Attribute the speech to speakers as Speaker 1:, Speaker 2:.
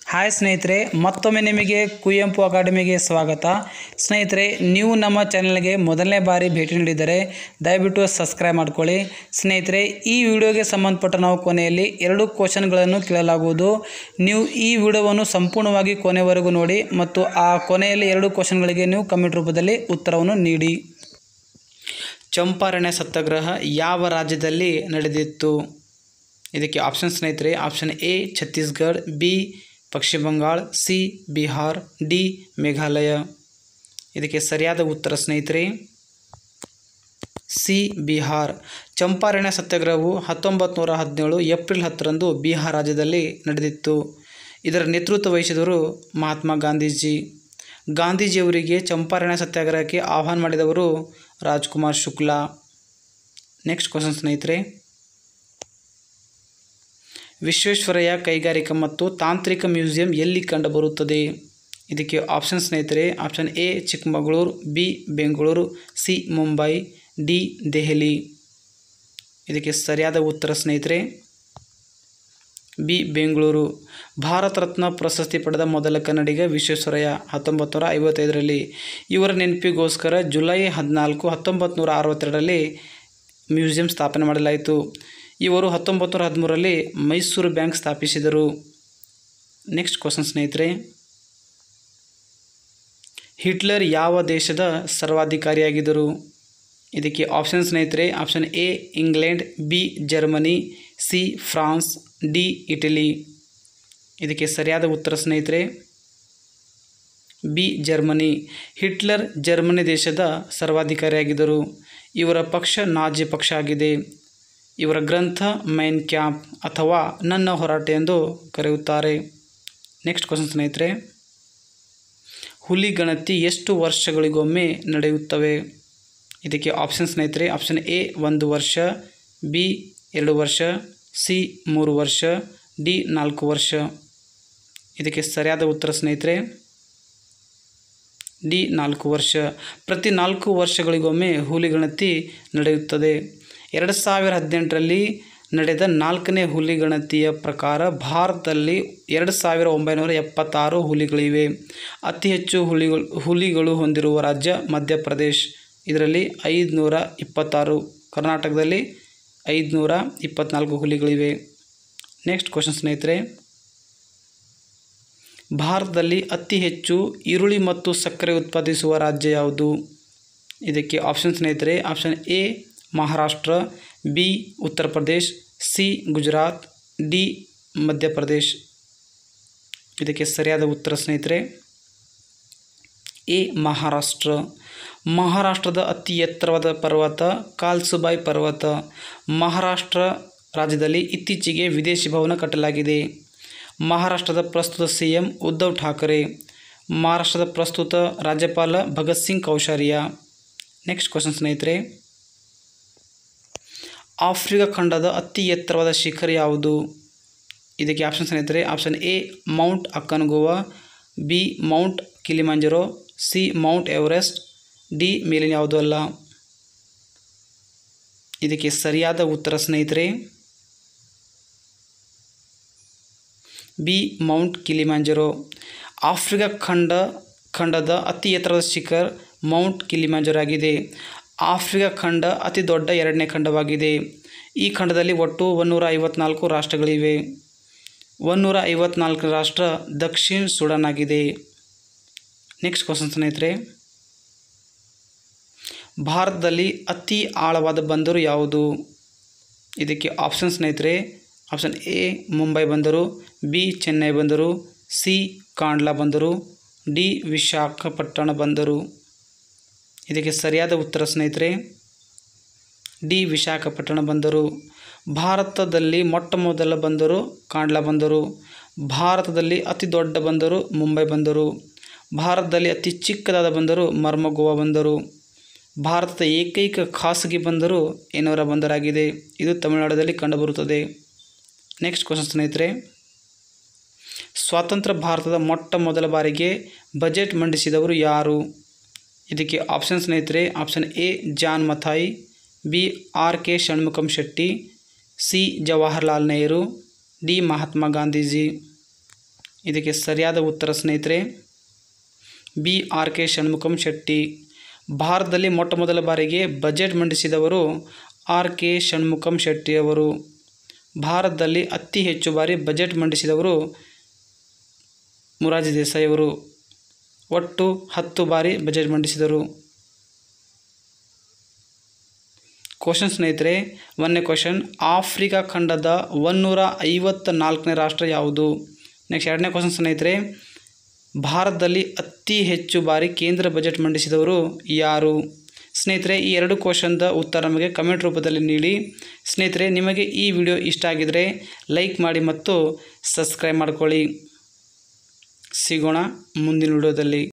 Speaker 1: hi ಸ್ನೇಹಿತರೆ ಮತ್ತೊಮ್ಮೆ ನಿಮಗೆ ಕುವೆಂಪು ಅಕಾಡೆಮಿಗೆ ಸ್ವಾಗತ ಸ್ನೇಹಿತರೆ ನೀವು ನಮ್ಮ ಚಾನಲ್ಗೆ ಮೊದಲನೇ ಬಾರಿ ಭೇಟಿ ನೀಡಿದರೆ ದಯವಿಟ್ಟು ಸಬ್ಸ್ಕ್ರೈಬ್ ಮಾಡ್ಕೊಳ್ಳಿ ಸ್ನೇಹಿತರೆ ಈ ವಿಡಿಯೋಗೆ ಸಂಬಂಧಪಟ್ಟ ನಾವು ಕೊನೆಯಲ್ಲಿ ಎರಡು ಕ್ವಶನ್ಗಳನ್ನು ಕೇಳಲಾಗುವುದು ನೀವು ಈ ವಿಡಿಯೋವನ್ನು ಸಂಪೂರ್ಣವಾಗಿ ಕೊನೆವರೆಗೂ ನೋಡಿ ಮತ್ತು ಆ ಕೊನೆಯಲ್ಲಿ ಎರಡು ಕ್ವಶನ್ಗಳಿಗೆ ನೀವು ಕಮೆಂಟ್ ರೂಪದಲ್ಲಿ ಉತ್ತರವನ್ನು ನೀಡಿ ಚಂಪಾರಣ್ಯ ಸತ್ಯಾಗ್ರಹ ಯಾವ ರಾಜ್ಯದಲ್ಲಿ ನಡೆದಿತ್ತು ಇದಕ್ಕೆ ಆಪ್ಷನ್ ಸ್ನೇಹಿತರೆ option A Chhattisgarh B Paschima Bangala C Bihar D Meghalaya ಇದಕ್ಕೆ ಸರಿಯಾದ ಉತ್ತರ ಸ್ನೇಹಿತರೆ ಸಿ ಬಿಹಾರ್ ಚಂಪಾರಣ್ಯ ಸತ್ಯಾಗ್ರಹವು ಹತ್ತೊಂಬತ್ತು ನೂರ ಹದಿನೇಳು ಏಪ್ರಿಲ್ ಹತ್ತರಂದು ಬಿಹಾರ್ ರಾಜ್ಯದಲ್ಲಿ ನಡೆದಿತ್ತು ಇದರ ನೇತೃತ್ವ ವಹಿಸಿದವರು ಮಹಾತ್ಮ ಗಾಂಧೀಜಿ ಗಾಂಧೀಜಿಯವರಿಗೆ ಚಂಪಾರಣ್ಯ ಸತ್ಯಾಗ್ರಹಕ್ಕೆ ಆಹ್ವಾನ ಮಾಡಿದವರು ರಾಜ್ಕುಮಾರ್ ಶುಕ್ಲಾ ನೆಕ್ಸ್ಟ್ ಕ್ವಶನ್ ಸ್ನೇಹಿತರೆ ವಿಶ್ವೇಶ್ವರಯ್ಯ ಕೈಗಾರಿಕಾ ಮತ್ತು ತಾಂತ್ರಿಕ ಮ್ಯೂಸಿಯಂ ಎಲ್ಲಿ ಕಂಡುಬರುತ್ತದೆ ಇದಕ್ಕೆ ಆಪ್ಷನ್ ಸ್ನೇಹಿತರೆ option A Chikkamagaluru B Bengaluru C Mumbai D Delhi ಇದಕ್ಕೆ ಸರಿಯಾದ ಉತ್ತರ ಸ್ನೇಹಿತರೆ ಬಿ ಬೆಂಗಳೂರು ಭಾರತ ರತ್ನ ಪ್ರಶಸ್ತಿ ಪಡೆದ ಮೊದಲ ಕನ್ನಡಿಗ ವಿಶ್ವೇಶ್ವರಯ್ಯ ಹತ್ತೊಂಬತ್ತು ನೂರ ಐವತ್ತೈದರಲ್ಲಿ ಇವರ ನೆನಪಿಗೋಸ್ಕರ ಜುಲೈ ಹದಿನಾಲ್ಕು ಹತ್ತೊಂಬತ್ತು ನೂರ ಅರವತ್ತೆರಡರಲ್ಲಿ ಮ್ಯೂಸಿಯಂ ಸ್ಥಾಪನೆ ಮಾಡಲಾಯಿತು ಇವರು ಹತ್ತೊಂಬತ್ತು ನೂರ ಹದಿಮೂರರಲ್ಲಿ ಮೈಸೂರು ಬ್ಯಾಂಕ್ ಸ್ಥಾಪಿಸಿದರು ನೆಕ್ಸ್ಟ್ ಕ್ವಶನ್ ಸ್ನೇಹಿತರೆ ಹಿಟ್ಲರ್ ಯಾವ ದೇಶದ ಸರ್ವಾಧಿಕಾರಿಯಾಗಿದ್ದರು ಇದಕ್ಕೆ ಆಪ್ಷನ್ ಸ್ನೇಹಿತರೆ option A England B Germany C France D Italy ಇದಕ್ಕೆ ಸರಿಯಾದ ಉತ್ತರ ಸ್ನೇಹಿತರೆ ಬಿ ಜರ್ಮನಿ ಹಿಟ್ಲರ್ ಜರ್ಮನಿ ದೇಶದ ಸರ್ವಾಧಿಕಾರಿಯಾಗಿದ್ದರು ಇವರ ಪಕ್ಷ ನಾಜಿ ಪಕ್ಷ ಆಗಿದೆ ಇವರ ಗ್ರಂಥ ಮೈನ್ ಕ್ಯಾಂಪ್ ಅಥವಾ ನನ್ನ ಹೋರಾಟ ಎಂದು ಕರೆಯುತ್ತಾರೆ ನೆಕ್ಸ್ಟ್ ಕ್ವಶನ್ ಸ್ನೇಹಿತರೆ ಹುಲಿ ಗಣತಿ ಎಷ್ಟು ವರ್ಷಗಳಿಗೊಮ್ಮೆ ನಡೆಯುತ್ತವೆ ಇದಕ್ಕೆ ಆಪ್ಷನ್ ಸ್ನೇಹಿತರೆ ಆಪ್ಷನ್ ಎ ಒಂದು ವರ್ಷ ಬಿ ಎರಡು ವರ್ಷ ಸಿ ಮೂರು ವರ್ಷ ಡಿ ನಾಲ್ಕು ವರ್ಷ ಇದಕ್ಕೆ ಸರಿಯಾದ ಉತ್ತರ ಸ್ನೇಹಿತರೆ ಡಿ ನಾಲ್ಕು ವರ್ಷ ಪ್ರತಿ ನಾಲ್ಕು ವರ್ಷಗಳಿಗೊಮ್ಮೆ ಹುಲಿ ಗಣತಿ ನಡೆಯುತ್ತದೆ ಎರಡು ಸಾವಿರ ಹದಿನೆಂಟರಲ್ಲಿ ನಡೆದ ನಾಲ್ಕನೇ ಹುಲಿ ಗಣತಿಯ ಪ್ರಕಾರ ಭಾರತದಲ್ಲಿ ಎರಡು ಸಾವಿರ ಒಂಬೈನೂರ ಎಪ್ಪತ್ತಾರು ಹುಲಿಗಳಿವೆ ಅತಿ ಹೆಚ್ಚು ಹುಲಿಗಳು ಹುಲಿಗಳು ಹೊಂದಿರುವ ರಾಜ್ಯ ಮಧ್ಯಪ್ರದೇಶ್ ಇದರಲ್ಲಿ ಐದುನೂರ ಇಪ್ಪತ್ತಾರು ಕರ್ನಾಟಕದಲ್ಲಿ ಐದುನೂರ ಇಪ್ಪತ್ತ್ನಾಲ್ಕು ಹುಲಿಗಳಿವೆ ನೆಕ್ಸ್ಟ್ ಕ್ವಶನ್ ಸ್ನೇಹಿತರೆ ಭಾರತದಲ್ಲಿ ಅತಿ ಹೆಚ್ಚು ಈರುಳ್ಳಿ ಮತ್ತು ಸಕ್ಕರೆ ಉತ್ಪಾದಿಸುವ ರಾಜ್ಯ ಯಾವುದು ಇದಕ್ಕೆ ಆಪ್ಷನ್ ಸ್ನೇಹಿತರೆ option A Maharashtra B Uttar Pradesh C Gujarat D Madhya Pradesh ಇದಕ್ಕೆ ಸರಿಯಾದ ಉತ್ತರ ಸ್ನೇಹಿತರೆ ಎ ಮಹಾರಾಷ್ಟ್ರ ಮಹಾರಾಷ್ಟ್ರದ ಅತಿ ಎತ್ತರವಾದ ಪರ್ವತ ಕಾಲ್ಸುಬಾಯ್ ಪರ್ವತ ಮಹಾರಾಷ್ಟ್ರ ರಾಜ್ಯದಲ್ಲಿ ಇತ್ತೀಚೆಗೆ ವಿದೇಶಿ ಭವನ ಕಟ್ಟಲಾಗಿದೆ ಮಹಾರಾಷ್ಟ್ರದ ಪ್ರಸ್ತುತ ಸಿ ಎಂ ಉದ್ಧವ್ ಠಾಕರೆ ಮಹಾರಾಷ್ಟ್ರದ ಪ್ರಸ್ತುತ ರಾಜ್ಯಪಾಲ ಭಗತ್ ಸಿಂಗ್ ಕೌಶಾರಿಯಾ ನೆಕ್ಸ್ಟ್ ಕ್ವಶನ್ ಸ್ನೇಹಿತರೆ ಆಫ್ರಿಕಾ ಖಂಡದ ಅತಿ ಎತ್ತರವಾದ ಶಿಖರ ಯಾವುದು ಇದಕ್ಕೆ ಆಪ್ಷನ್ ಸ್ನೇಹಿತರೆ option A Mount Aconcagua B Mount Kilimanjaro C Mount Everest D ಮೇಲಿನ ಯಾವುದೂ ಅಲ್ಲ ಇದಕ್ಕೆ ಸರಿಯಾದ ಉತ್ತರ ಸ್ನೇಹಿತರೆ ಬಿ ಮೌಂಟ್ ಕಿಲಿಮಾಂಜರೋ ಆಫ್ರಿಕಾ ಖಂಡ ಖಂಡದ ಅತಿ ಎತ್ತರದ ಶಿಖರ್ ಮೌಂಟ್ ಕಿಲಿಮಾಂಜರೋ ಆಗಿದೆ ಆಫ್ರಿಕಾ ಖಂಡ ಅತಿ ದೊಡ್ಡ ಎರಡನೇ ಖಂಡವಾಗಿದೆ ಈ ಖಂಡದಲ್ಲಿ ಒಟ್ಟು ಒನ್ನೂರ ಐವತ್ನಾಲ್ಕು ರಾಷ್ಟ್ರಗಳಿವೆ ಒನ್ನೂರ ಐವತ್ನಾಲ್ಕು ರಾಷ್ಟ್ರ ದಕ್ಷಿಣ ಸುಡಾನ್ ಆಗಿದೆ ನೆಕ್ಸ್ಟ್ ಕ್ವಶನ್ ಸ್ನೇಹಿತರೆ ಭಾರತದಲ್ಲಿ ಅತಿ ಆಳವಾದ ಬಂದರು ಯಾವುದು ಇದಕ್ಕೆ ಆಪ್ಷನ್ ಸ್ನೇಹಿತರೆ ಆಪ್ಷನ್ ಎ ಮುಂಬೈ ಬಂದರು ಬಿ ಚೆನ್ನೈ ಬಂದರು ಸಿ ಕಾಂಡ್ಲಾ ಬಂದರು ಡಿ ವಿಶಾಖಪಟ್ಟಣ ಬಂದರು ಇದಕ್ಕೆ ಸರಿಯಾದ ಉತ್ತರ ಸ್ನೇಹಿತರೆ ಡಿ ವಿಶಾಖಪಟ್ಟಣ ಬಂದರು ಭಾರತದಲ್ಲಿ ಮೊಟ್ಟ ಮೊದಲ ಬಂದರು ಕಾಂಡ್ಲಾ ಬಂದರು ಭಾರತದಲ್ಲಿ ಅತಿ ದೊಡ್ಡ ಬಂದರು ಮುಂಬೈ ಬಂದರು ಭಾರತದಲ್ಲಿ ಅತಿ ಚಿಕ್ಕದಾದ ಬಂದರು ಮರ್ಮಗೋವಾ ಬಂದರು ಭಾರತದ ಏಕೈಕ ಖಾಸಗಿ ಬಂದರು ಏನೋರ ಬಂದರಾಗಿದೆ ಇದು ತಮಿಳುನಾಡಲ್ಲಿ ಕಂಡುಬರುತ್ತದೆ ನೆಕ್ಸ್ಟ್ ಕ್ವಶನ್ ಸ್ನೇಹಿತರೆ ಸ್ವಾತಂತ್ರ್ಯ ಭಾರತದ ಮೊಟ್ಟ ಮೊದಲ ಬಾರಿಗೆ ಬಜೆಟ್ ಮಂಡಿಸಿದವರು ಯಾರು ಇದಕ್ಕೆ ಆಪ್ಷನ್ ಸ್ನೇಹಿತರೆ option A John Mathai B R K Shanmukham Shetty C Jawaharlal Nehru D Mahatma Gandhiji ಇದಕ್ಕೆ ಸರಿಯಾದ ಉತ್ತರ ಸ್ನೇಹಿತರೆ B R K Shanmukham Shetty ಭಾರತದಲ್ಲಿ ಮೊಟ್ಟ ಮೊದಲ ಬಾರಿಗೆ ಬಜೆಟ್ ಮಂಡಿಸಿದವರು ಆರ್ ಕೆ ಷಣ್ಮುಖಂ ಶೆಟ್ಟಿಯವರು ಭಾರತದಲ್ಲಿ ಅತಿ ಹೆಚ್ಚು ಬಾರಿ ಬಜೆಟ್ ಮಂಡಿಸಿದವರು ಮೊರಾರ್ಜಿ ದೇಸಾಯಿ ಅವರು ಒಟ್ಟು ಹತ್ತು ಬಾರಿ ಬಜೆಟ್ ಮಂಡಿಸಿದರು ಕ್ವಶನ್ ಸ್ನೇಹಿತರೆ ಒಂದನೇ ಕ್ವಶನ್ ಆಫ್ರಿಕಾ ಖಂಡದ ಒನ್ನೂರ ಐವತ್ತ ನಾಲ್ಕನೇ ರಾಷ್ಟ್ರ ಯಾವುದು ನೆಕ್ಸ್ಟ್ ಎರಡನೇ ಕ್ವಶನ್ ಸ್ನೇಹಿತರೆ ಭಾರತದಲ್ಲಿ ಅತಿ ಹೆಚ್ಚು ಬಾರಿ ಕೇಂದ್ರ ಬಜೆಟ್ ಮಂಡಿಸಿದವರು ಯಾರು ಸ್ನೇಹಿತರೆ ಈ ಎರಡು ಕ್ವಶನ್ದ ಉತ್ತರ ನಮಗೆ ಕಮೆಂಟ್ ರೂಪದಲ್ಲಿ ನೀಡಿ ಸ್ನೇಹಿತರೆ ನಿಮಗೆ ಈ ವಿಡಿಯೋ ಇಷ್ಟ ಆಗಿದರೆ ಲೈಕ್ ಮಾಡಿ ಮತ್ತು ಸಬ್ಸ್ಕ್ರೈಬ್ ಮಾಡ್ಕೊಳ್ಳಿ ಸಿಗೋಣ ಮುಂದಿನ ವಿಡಿಯೋದಲ್ಲಿ